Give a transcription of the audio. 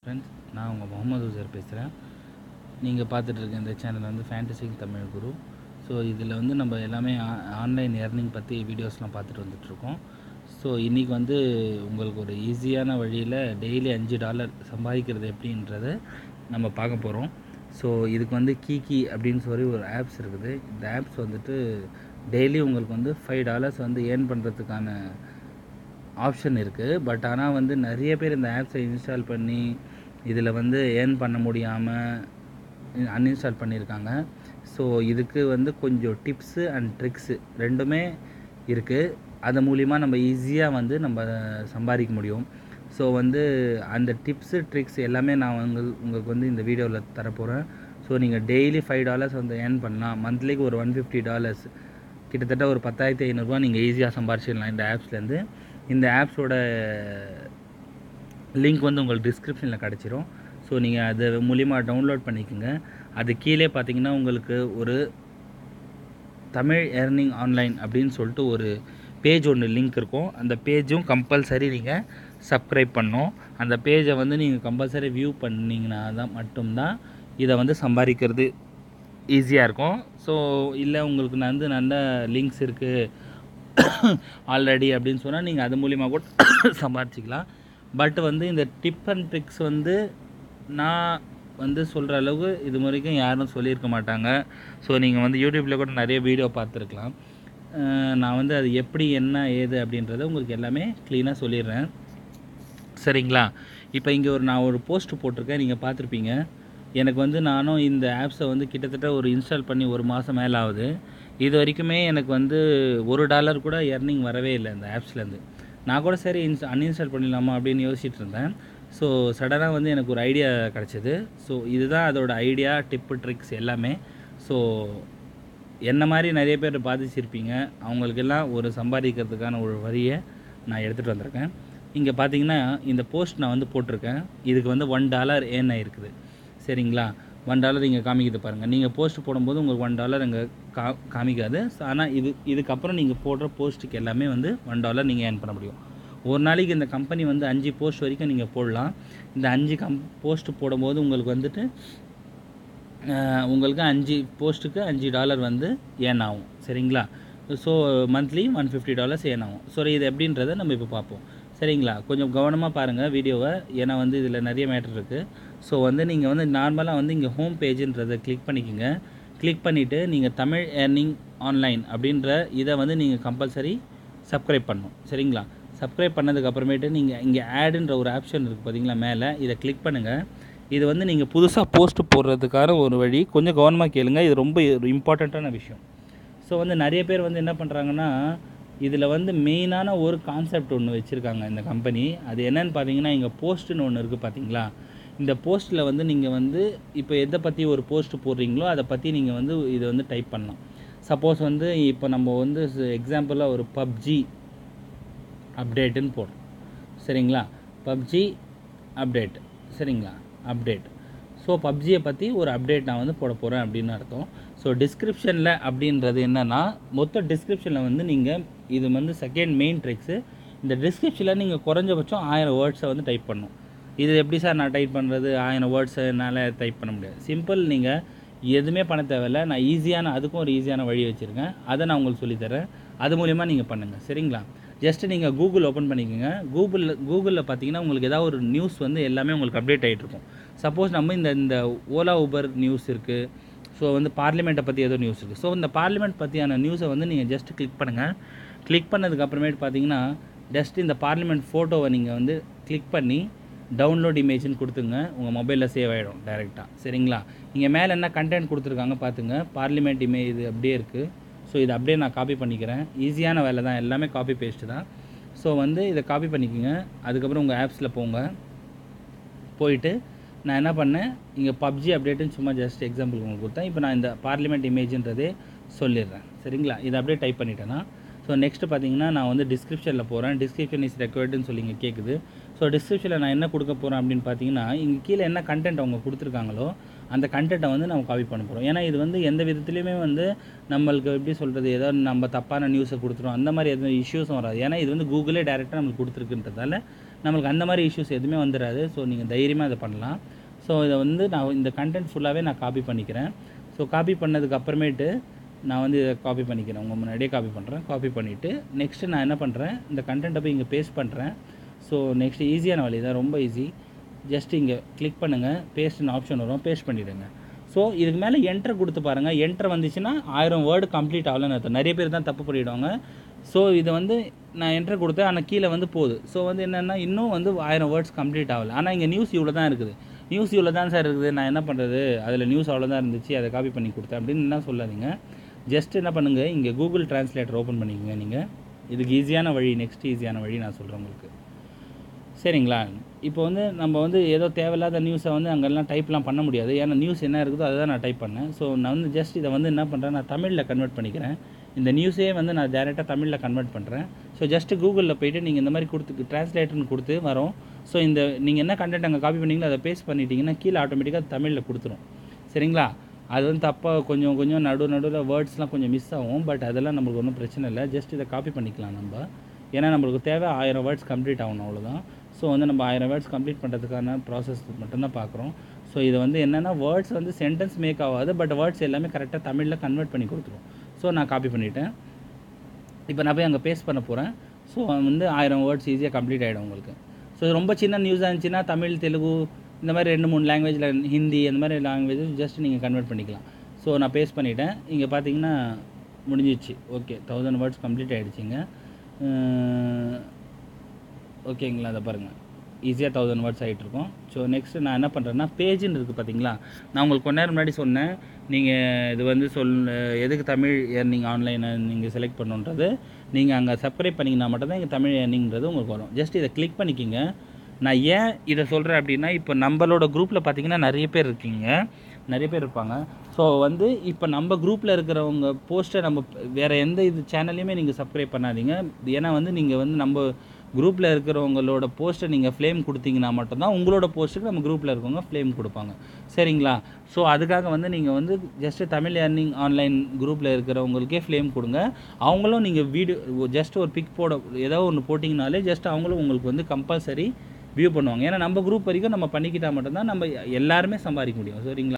friends நான் உங்கள் முகமது உசேர் பேசுகிறேன் நீங்கள் பார்த்துட்டு இருக்க இந்த சேனல் வந்து ஃபேண்டசிங் தமிழ் குரு ஸோ இதில் வந்து நம்ம எல்லாமே ஆன்லைன் ஏர்னிங் பற்றி வீடியோஸ்லாம் பார்த்துட்டு வந்துட்ருக்கோம் ஸோ இன்றைக்கி வந்து உங்களுக்கு ஒரு ஈஸியான வழியில் டெய்லி அஞ்சு டாலர் சம்பாதிக்கிறது எப்படின்றத நம்ம பார்க்க போகிறோம் ஸோ இதுக்கு வந்து கீகி அப்படின்னு சொல்லி ஒரு ஆப்ஸ் இருக்குது இந்த ஆப்ஸ் வந்துட்டு டெய்லி உங்களுக்கு வந்து ஃபைவ் டாலர்ஸ் வந்து ஏர்ன் பண்ணுறதுக்கான ஆப்ஷன் இருக்குது பட் ஆனால் வந்து நிறைய பேர் இந்த ஆப்ஸை இன்ஸ்டால் பண்ணி இதில் வந்து ஏர்ன் பண்ண முடியாமல் அன்இன்ஸ்டால் பண்ணியிருக்காங்க ஸோ இதுக்கு வந்து கொஞ்சம் டிப்ஸு அண்ட் ட்ரிக்ஸு ரெண்டுமே இருக்குது அது மூலிமா நம்ம ஈஸியாக வந்து நம்ம சம்பாதிக்க முடியும் ஸோ வந்து அந்த டிப்ஸு ட்ரிக்ஸ் எல்லாமே நான் உங்கள் உங்களுக்கு வந்து இந்த வீடியோவில் தரப்போகிறேன் ஸோ நீங்கள் டெய்லி ஃபைவ் டாலர்ஸ் வந்து ஏர்ன் பண்ணலாம் மந்த்லிக்கு ஒரு ஒன் ஃபிஃப்டி டாலர்ஸ் கிட்டத்தட்ட ஒரு பத்தாயிரத்தி ஐநூறுரூவா நீங்கள் ஈஸியாக சம்பாரிச்சிடலாம் இந்த ஆப்ஸ்லேருந்து இந்த ஆப்ஸோட லிங்க் வந்து உங்களுக்கு டிஸ்கிரிப்ஷனில் கிடச்சிரும் ஸோ நீங்கள் அது மூலிமா டவுன்லோட் பண்ணிக்கோங்க அது கீழே பார்த்தீங்கன்னா உங்களுக்கு ஒரு தமிழ் ஏர்னிங் ஆன்லைன் அப்படின்னு சொல்லிட்டு ஒரு பேஜ் ஒன்று லிங்க் இருக்கும் அந்த பேஜும் கம்பல்சரி நீங்கள் சப்ஸ்கிரைப் பண்ணணும் அந்த பேஜை வந்து நீங்கள் கம்பல்சரி வியூ பண்ணிங்கன்னா தான் மட்டும்தான் இதை வந்து சம்பாதிக்கிறது ஈஸியாக இருக்கும் ஸோ இல்லை உங்களுக்கு வந்து நல்ல லிங்க்ஸ் இருக்குது ஆல்ரெடி அப்படின்னு சொன்னால் நீங்கள் அது மூலிமா கூட சம்பாதிச்சிக்கலாம் பட் வந்து இந்த டிப் அண்ட் ட்ரிக்ஸ் வந்து நான் வந்து சொல்கிற அளவுக்கு இது வரைக்கும் யாரும் சொல்லியிருக்க மாட்டாங்க ஸோ நீங்கள் வந்து யூடியூப்பில் கூட நிறைய வீடியோ பார்த்துருக்கலாம் நான் வந்து அது எப்படி என்ன ஏது அப்படின்றத உங்களுக்கு எல்லாமே க்ளீனாக சொல்லிடுறேன் சரிங்களா இப்போ இங்கே ஒரு நான் ஒரு போஸ்ட் போட்டிருக்கேன் நீங்கள் பார்த்துருப்பீங்க எனக்கு வந்து நானும் இந்த ஆப்ஸை வந்து கிட்டத்தட்ட ஒரு இன்ஸ்டால் பண்ணி ஒரு மாதம் மேலே ஆகுது இது வரைக்குமே எனக்கு வந்து ஒரு டாலர் கூட எர்னிங் வரவே இல்லை இந்த ஆப்ஸ்லேருந்து நான் கூட சரி இன்ஸ் அன்இன்ஸ்டால் பண்ணிடலாமா அப்படின்னு யோசிச்சுட்டு இருந்தேன் ஸோ சடனாக வந்து எனக்கு ஒரு ஐடியா கிடச்சிது ஸோ இதுதான் அதோட ஐடியா டிப்பு ட்ரிக்ஸ் எல்லாமே ஸோ என்ன மாதிரி நிறைய பேர் பாதிச்சிருப்பீங்க அவங்களுக்கெல்லாம் ஒரு சம்பாதிக்கிறதுக்கான ஒரு வரியை நான் எடுத்துகிட்டு வந்திருக்கேன் இங்கே பார்த்தீங்கன்னா இந்த போஸ்ட் நான் வந்து போட்டிருக்கேன் இதுக்கு வந்து ஒன் டாலர் ஏன் ஆயிருக்குது சரிங்களா ஒன் டாலர் இங்கே காமிக்குது பாருங்கள் நீங்கள் போஸ்ட் போடும்போது உங்களுக்கு ஒன் டாலர் இங்கே கா காமிக்காது ஆனால் இது இதுக்கப்புறம் நீங்கள் போடுற போஸ்ட்டுக்கு எல்லாமே வந்து ஒன் டாலர் நீங்கள் ஏர்ன் பண்ண முடியும் ஒரு நாளைக்கு இந்த கம்பெனி வந்து அஞ்சு போஸ்ட் வரைக்கும் நீங்கள் போடலாம் இந்த அஞ்சு கம் போஸ்ட் போடும்போது உங்களுக்கு வந்துட்டு உங்களுக்கு அஞ்சு போஸ்ட்டுக்கு அஞ்சு டாலர் வந்து ஏர்ன் ஆகும் சரிங்களா so monthly one fifty dollars earn ஆகும் ஸோ இது எப்படின்றத நம்ம இப்போ பார்ப்போம் சரிங்களா கொஞ்சம் கவனமாக பாருங்கள் வீடியோவை ஏன்னா வந்து இதில் நிறைய மேட்ரு இருக்குது ஸோ வந்து நீங்கள் வந்து நார்மலாக வந்து இங்கே ஹோம் பேஜுன்றதை கிளிக் பண்ணிக்கோங்க கிளிக் பண்ணிவிட்டு நீங்கள் தமிழ் ஏர்னிங் ஆன்லைன் அப்படின்ற இதை வந்து நீங்கள் கம்பல்சரி சப்ஸ்கிரைப் பண்ணணும் சரிங்களா சப்ஸ்கிரைப் பண்ணதுக்கு அப்புறமேட்டு நீங்கள் இங்கே ஆடுன்ற ஒரு ஆப்ஷன் இருக்குது பார்த்தீங்களா மேலே இதை கிளிக் பண்ணுங்கள் இது வந்து நீங்கள் புதுசாக போஸ்ட் போடுறதுக்கான ஒரு வழி கொஞ்சம் கவனமாக கேளுங்க இது ரொம்ப இம்பார்ட்டண்ட்டான விஷயம் ஸோ வந்து நிறைய பேர் வந்து என்ன பண்ணுறாங்கன்னா இதில் வந்து மெயினான ஒரு கான்செப்ட் ஒன்று வச்சுருக்காங்க இந்த கம்பெனி அது என்னன்னு பார்த்தீங்கன்னா இங்கே போஸ்ட்டுன்னு ஒன்று இருக்குது பார்த்தீங்களா இந்த போஸ்ட்டில் வந்து நீங்கள் வந்து இப்போ எதை பற்றி ஒரு போஸ்ட் போடுறீங்களோ அதை பற்றி நீங்கள் வந்து இதை வந்து டைப் பண்ணலாம் சப்போஸ் வந்து இப்போ நம்ம வந்து எக்ஸாம்பிளாக ஒரு பப்ஜி அப்டேட்டுன்னு போடுறோம் சரிங்களா பப்ஜி அப்டேட் சரிங்களா அப்டேட் ஸோ பப்ஜியை பற்றி ஒரு அப்டேட் நான் வந்து போட போகிறேன் அப்படின்னு அர்த்தம் ஸோ டிஸ்கிரிப்ஷனில் அப்படின்றது என்னென்னா மொத்த டிஸ்கிரிப்ஷனில் வந்து நீங்கள் இது வந்து செகண்ட் மெயின் ட்ரிக்ஸு இந்த டிஸ்கிரிப்ஷனில் நீங்கள் குறைஞ்சபட்சம் ஆயிரம் வேர்ட்ஸை வந்து டைப் பண்ணணும் இது எப்படி சார் நான் டைப் பண்ணுறது ஆயிரம் வேர்ட்ஸை என்னால் டைப் பண்ண முடியாது சிம்பிள் நீங்கள் எதுவுமே பண்ண தேவையில்ல நான் ஈஸியான அதுக்கும் ஒரு ஈஸியான வழி வச்சுருக்கேன் அதை நான் உங்களுக்கு சொல்லித்தரேன் அது மூலிமா நீங்கள் பண்ணுங்கள் சரிங்களா ஜஸ்ட்டு நீங்கள் கூகுள் ஓப்பன் பண்ணிக்கோங்க கூகுளில் கூகுளில் பார்த்தீங்கன்னா உங்களுக்கு ஏதாவது ஒரு நியூஸ் வந்து எல்லாமே உங்களுக்கு அப்டேட் ஆகிட்டு இருக்கும் சப்போஸ் நம்ம இந்த இந்த ஓலா ஊபர் நியூஸ் இருக்குது ஸோ வந்து பார்லிமெண்ட்டை பற்றி ஏதோ நியூஸ் இருக்குது ஸோ இந்த பார்லிமெண்ட் பற்றியான நியூஸை வந்து நீங்கள் ஜஸ்ட் கிளிக் பண்ணுங்கள் கிளிக் பண்ணதுக்கு அப்புறமேட்டு பார்த்தீங்கன்னா ஜஸ்ட் இந்த பார்லிமெண்ட் ஃபோட்டோவை நீங்கள் வந்து கிளிக் பண்ணி டவுன்லோட் இமேஜ்னு கொடுத்துங்க உங்கள் மொபைலில் சேவ் ஆகிடும் டேரெக்டாக சரிங்களா இங்கே மேலே என்ன கண்டென்ட் கொடுத்துருக்காங்க பார்த்துங்க பார்லிமெண்ட் இமேஜ் இது அப்படியே இருக்குது ஸோ இதை அப்படியே நான் காப்பி பண்ணிக்கிறேன் ஈஸியான வேலை தான் எல்லாமே காப்பி பேஸ்ட்டு தான் ஸோ வந்து இதை காப்பி பண்ணிக்கோங்க அதுக்கப்புறம் உங்கள் ஆப்ஸில் போங்க போயிட்டு நான் என்ன பண்ணேன் இங்கே பப்ஜி அப்டேட்டுன்னு சும்மா ஜஸ்ட் எக்ஸாம்பிள் உங்களுக்கு கொடுத்தேன் இப்போ நான் இந்த பார்லிமெண்ட் இமேஜ்ன்றதே சொல்லிடுறேன் சரிங்களா இதை அப்படியே டைப் பண்ணிட்டேன்னா ஸோ நெக்ஸ்ட்டு பார்த்தீங்கன்னா நான் வந்து டிஸ்கிரிப்ஷனில் போகிறேன் டிஸ்கிரிப்ஷன் இஸ் ரெக்வயர்டுன்னு சொல்லி இங்கே கேட்குது ஸோ டிஸ்கிரிப்ஷனில் நான் என்ன கொடுக்க போகிறேன் அப்படின்னு பார்த்தீங்கன்னா இங்கே கீழே என்ன கண்டென்ட் அவங்க கொடுத்துருக்காங்களோ அந்த கண்டென்ட்டை வந்து நம்ம காப்பி பண்ண போகிறோம் ஏன்னா இது வந்து எந்த விதத்துலையுமே வந்து நம்மளுக்கு எப்படி சொல்கிறது ஏதாவது நம்ம தப்பான நியூஸை கொடுத்துரும் அந்த மாதிரி எதுவும் இஷ்யூஸும் வராது ஏன்னா இது வந்து கூகுளே டேரெக்டாக நம்மளுக்கு கொடுத்துருக்குன்றதால நம்மளுக்கு அந்த மாதிரி இஷ்யூஸ் எதுவுமே வந்துடாது ஸோ நீங்கள் தைரியமாக இதை பண்ணலாம் ஸோ இதை வந்து நான் இந்த கண்டென்ட் ஃபுல்லாகவே நான் காப்பி பண்ணிக்கிறேன் ஸோ காப்பி பண்ணதுக்கு அப்புறமேட்டு நான் வந்து இதை காப்பி பண்ணிக்கிறேன் உங்கள் முன்னாடியே காப்பி பண்ணுறேன் காப்பி பண்ணிவிட்டு நெக்ஸ்ட்டு நான் என்ன பண்ணுறேன் இந்த கண்டென்ட்டை போய் இங்கே பேஸ்ட் பண்ணுறேன் ஸோ நெக்ஸ்ட் ஈஸியான வழி தான் ரொம்ப ஈஸி ஜஸ்ட் இங்கே கிளிக் பண்ணுங்கள் பேஸ்ட்னு ஆப்ஷன் வரும் பேஸ்ட் பண்ணிவிடுங்க ஸோ இதுக்கு மேலே என்டர் கொடுத்து பாருங்கள் என்டர் வந்துச்சுன்னா ஆயிரம் வேர்டு கம்ப்ளீட் ஆகலன்னு அர்த்தம் நிறைய பேர் தான் தப்பு பண்ணிவிடுவாங்க ஸோ இது வந்து நான் என்டர் கொடுத்தேன் ஆனால் கீழே வந்து போகுது ஸோ வந்து என்னென்னா இன்னும் வந்து ஆயிரம் வேர்ட்ஸ் கம்ப்ளீட் ஆகலை ஆனால் இங்கே நியூஸ் இவ்வளோ தான் இருக்குது நியூஸ் இவ்வளோ தான் சார் இருக்குது நான் என்ன பண்ணுறது அதில் நியூஸ் அவ்வளோ தான் இருந்துச்சு அதை காப்பி பண்ணி கொடுத்தேன் அப்படின்னு என்ன சொல்லாதீங்க ஜஸ்ட் என்ன பண்ணுங்கள் இங்கே கூகுள் டிரான்ஸ்லேட்டர் ஓப்பன் பண்ணிக்கோங்க நீங்கள் இதுக்கு ஈஸியான வழி நெக்ஸ்ட் ஈஸியான வழி நான் சொல்கிறேன் உங்களுக்கு சரிங்களா இப்போ வந்து நம்ம வந்து ஏதோ தேவையில்லாத நியூஸை வந்து அங்கெல்லாம் டைப்லாம் பண்ண முடியாது ஏன்னா நியூஸ் என்ன இருக்குதோ அதை தான் நான் டைப் பண்ணேன் ஸோ நான் வந்து ஜஸ்ட் இதை வந்து என்ன பண்ணுறேன் நான் தமிழில் கன்வெர்ட் பண்ணிக்கிறேன் இந்த நியூஸே வந்து நான் டேரெக்டாக தமிழில் கன்வெர்ட் பண்ணுறேன் ஸோ ஜஸ்ட்டு கூகுளில் போயிட்டு நீங்கள் இந்த மாதிரி கொடுத்து டிரான்ஸ்லேட்டர்னு கொடுத்து வரும் ஸோ இந்த நீங்கள் என்ன கண்டென்ட் அங்கே காப்பி பண்ணீங்களோ அதை பேஸ்ட் பண்ணிட்டீங்கன்னா கீழே ஆட்டோமேட்டிக்காக தமிழில் கொடுத்துரும் சரிங்களா அது வந்து தப்பாக கொஞ்சம் கொஞ்சம் நடு நடுவில் வேர்ட்ஸ்லாம் கொஞ்சம் மிஸ் ஆகும் பட் அதெல்லாம் நம்மளுக்கு ஒன்றும் பிரச்சனை இல்லை ஜஸ்ட் இதை காப்பி பண்ணிக்கலாம் நம்ம ஏன்னா நம்மளுக்கு தேவை ஆயிரம் வேர்ட்ஸ் கம்ப்ளீட் ஆகணும் அவ்வளோதான் ஸோ வந்து நம்ம ஆயிரம் வேர்ட்ஸ் கம்ப்ளீட் பண்ணுறதுக்கான ப்ராசஸ் மட்டும்தான் பார்க்குறோம் ஸோ இது வந்து என்னென்னா வேர்ட்ஸ் வந்து சென்டென்ஸ் மேக் ஆகாது பட் வேர்ட்ஸ் எல்லாமே கரெக்டாக தமிழில் கன்வெர்ட் பண்ணி கொடுத்துரும் ஸோ நான் காப்பி பண்ணிட்டேன் இப்போ நான் போய் அங்கே பேஸ்ட் பண்ண போகிறேன் ஸோ வந்து ஆயிரம் வேர்ட்ஸ் ஈஸியாக கம்ப்ளீட் ஆகிடும் உங்களுக்கு ஸோ ரொம்ப சின்ன நியூஸாக இருந்துச்சுன்னா தமிழ் தெலுங்கு இந்த மாதிரி ரெண்டு மூணு லாங்குவேஜில் ஹிந்தி அந்த மாதிரி லாங்குவேஜ் ஜஸ்ட் நீங்கள் கன்வெர்ட் பண்ணிக்கலாம் ஸோ நான் பேஸ்ட் பண்ணிட்டேன் இங்கே பார்த்தீங்கன்னா முடிஞ்சிச்சு ஓகே தௌசண்ட் வேர்ட்ஸ் கம்ப்ளீட் ஆகிடுச்சிங்க ஓகேங்களா அதை பாருங்கள் ஈஸியாக தௌசண்ட் வேர்ட்ஸ் ஆகிட்டு இருக்கும் ஸோ நெக்ஸ்ட் நான் என்ன பண்ணுறேன்னா பேஜுன்னு இருக்குது பார்த்தீங்களா நான் உங்களுக்கு கொஞ்ச நேரம் முன்னாடி சொன்னேன் நீங்கள் இது வந்து சொல் எதுக்கு தமிழ் ஏர்னிங் ஆன்லைனை நீங்கள் செலக்ட் பண்ணுன்றது நீங்கள் அங்கே சப்ஸ்கிரைப் பண்ணிங்கன்னா மட்டும்தான் இங்கே தமிழ் ஏர்னிங்கிறது உங்களுக்கு வரும் ஜஸ்ட் இதை கிளிக் பண்ணிக்கிங்க நான் ஏன் இதை சொல்கிறேன் அப்படின்னா இப்போ நம்மளோட குரூப்பில் பார்த்தீங்கன்னா நிறைய பேர் இருக்கீங்க நிறைய பேர் இருப்பாங்க ஸோ வந்து இப்போ நம்ம குரூப்பில் இருக்கிறவங்க போஸ்ட்டை நம்ம வேறு எந்த இது சேனல்லையுமே நீங்கள் சப்ஸ்கிரைப் பண்ணாதீங்க ஏன்னா வந்து நீங்கள் வந்து நம்ம குரூப்பில் இருக்கிறவங்களோட போஸ்ட்டை நீங்கள் ஃப்ளேம் கொடுத்தீங்கன்னா மட்டும்தான் உங்களோட போஸ்ட்டுக்கு நம்ம குரூப்பில் இருக்கவங்க ஃப்ளேம் கொடுப்பாங்க சரிங்களா ஸோ அதுக்காக வந்து நீங்கள் வந்து ஜஸ்ட்டு தமிழ் ஏர்னிங் ஆன்லைன் குரூப்பில் இருக்கிறவங்களுக்கே ஃப்ளேம் கொடுங்க அவங்களும் நீங்கள் வீடியோ ஜஸ்ட் ஒரு பிக் போட ஏதோ ஒன்று போட்டிங்கனாலே ஜஸ்ட் அவங்களும் உங்களுக்கு வந்து கம்பல்சரி வியூ பண்ணுவாங்க ஏன்னா நம்ம குரூப் வரைக்கும் நம்ம பண்ணிக்கிட்டால் மட்டும்தான் நம்ம எல்லாருமே சம்பாதிக்க முடியும் சரிங்களா